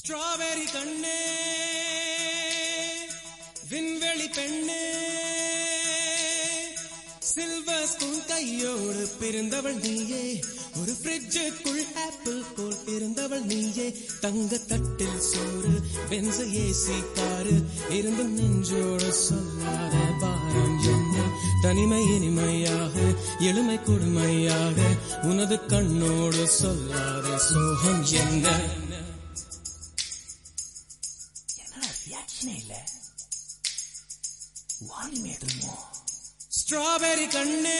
strawberry கண்ணே விண்வெளி பெண்ணே சில்வர் ஸ்பூன் கையோடு பிறந்தவள் நீயே ஒரு ஃப்ரிட்ஜுக்குள் ஆப்பிள் போல் இருந்தவள் நீயே தங்க தட்டில் சோறு பென்ச ஏசி காரு இருந்தும் நெஞ்சோடு சொல்லாத பாரம் என்ன தனிமை இனிமையாக எளிமை கொடுமையாக உனது கண்ணோடு சொல்லாத சோகம் என்ன என்னடா ரியாக்ஷனே இல்ல வால்யூம் ஏத்துமோ ஸ்ட்ராபெரி கண்ணே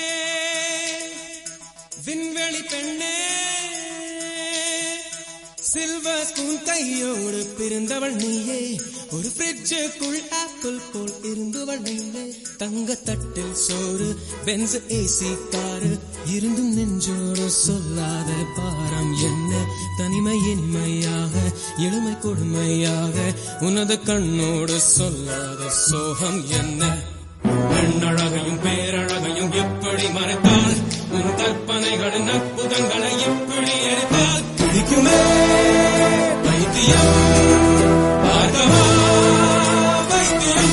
விண்வெளி பெண்ணே சில்வர் ஸ்பூன் கையோடு பிறந்தவள் நீயே ஒரு ஃப்ரிட்ஜுக்குள் ஆப்பிள் போல் இருந்தவள் நீயே தங்க தட்டில் சோறு பென்ஸ் ஏசி காரு இருந்தும் நெஞ்சோடு சொல்லாத பாரம் என்ன தனிமை இனிமையாக எளிமை கொடுமையாக உனது கண்ணோடு சொல்லாத சோகம் என்ன பெண்ணழகையும் பேரழகையும் எப்படி மறைத்தால் உன் கற்பனைகளின் அற்புதங்களை எப்படி எரித்தால் பிடிக்குமே பைத்தியம் பார்க்கவா பைத்தியம்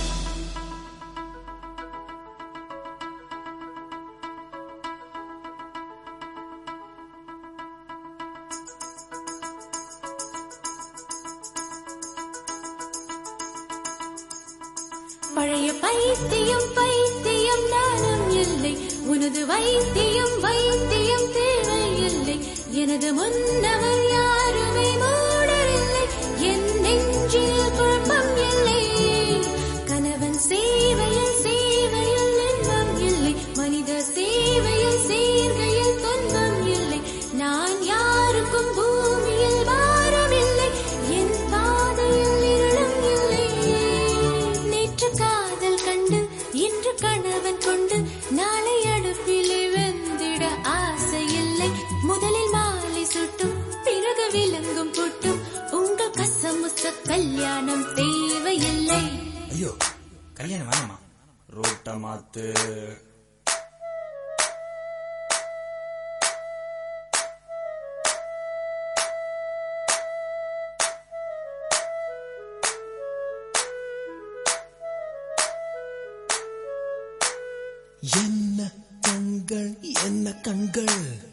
பழைய பைத்தியம் பைத்தியம் நானும் இல்லை உனது வைத்தியம் வைத்தியம் தேவையில்லை எனது முன்னவர் யாருமே மூடரில்லை என் நெஞ்சில் குழப்பம் இல்லை கணவன் சேவையில் சேவையில் இன்பம் இல்லை மனித சேவையில் சேர்கையில் துன்பம் இல்லை நான் யாருக்கும் பூமியில் பாரமில்லை என் பாதையில் இருளும் இல்லை நேற்று காதல் கண்டு இன்று கணவன் கொண்டு நாளை அடுப்பிலே வெந்திட ஆசை இல்லை முதலில் மாலை சுட்டும் பிறகு விலங்கும் புட்டும் உங்கள் கசமுச கல்யாணம் தேவையில்லை ஐயோ கல்யாணம் வேணாமா ரோட்ட மாத்து என்ன கண்கள் என்ன கண்கள்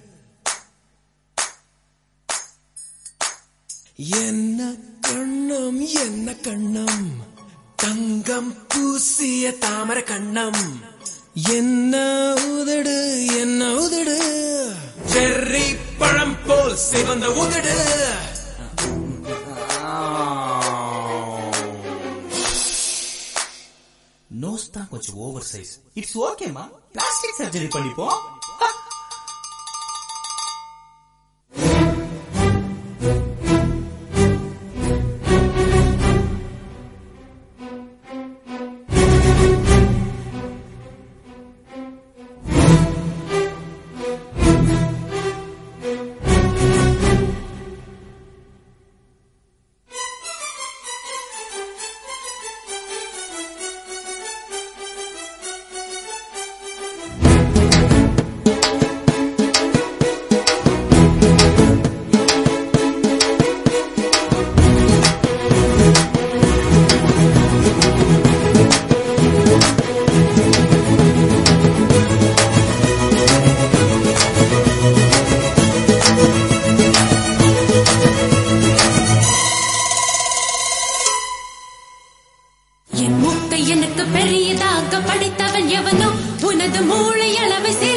என்ன கண்ணம் என்ன கண்ணம் தங்கம் பூசிய தாமர கண்ணம் என்ன உதடு என்ன உதடு செர்ரி பழம் போல் சிவந்த உதடு நோஸ் தான் கொஞ்சம் ஓவர் சைஸ் இட்ஸ் ஓகேமா பிளாஸ்டிக் சர்ஜரி பண்ணிப்போம் என் மூக்கை எனக்கு பெரியதாக படைத்தவன் எவனோ உனது மூளை அளவை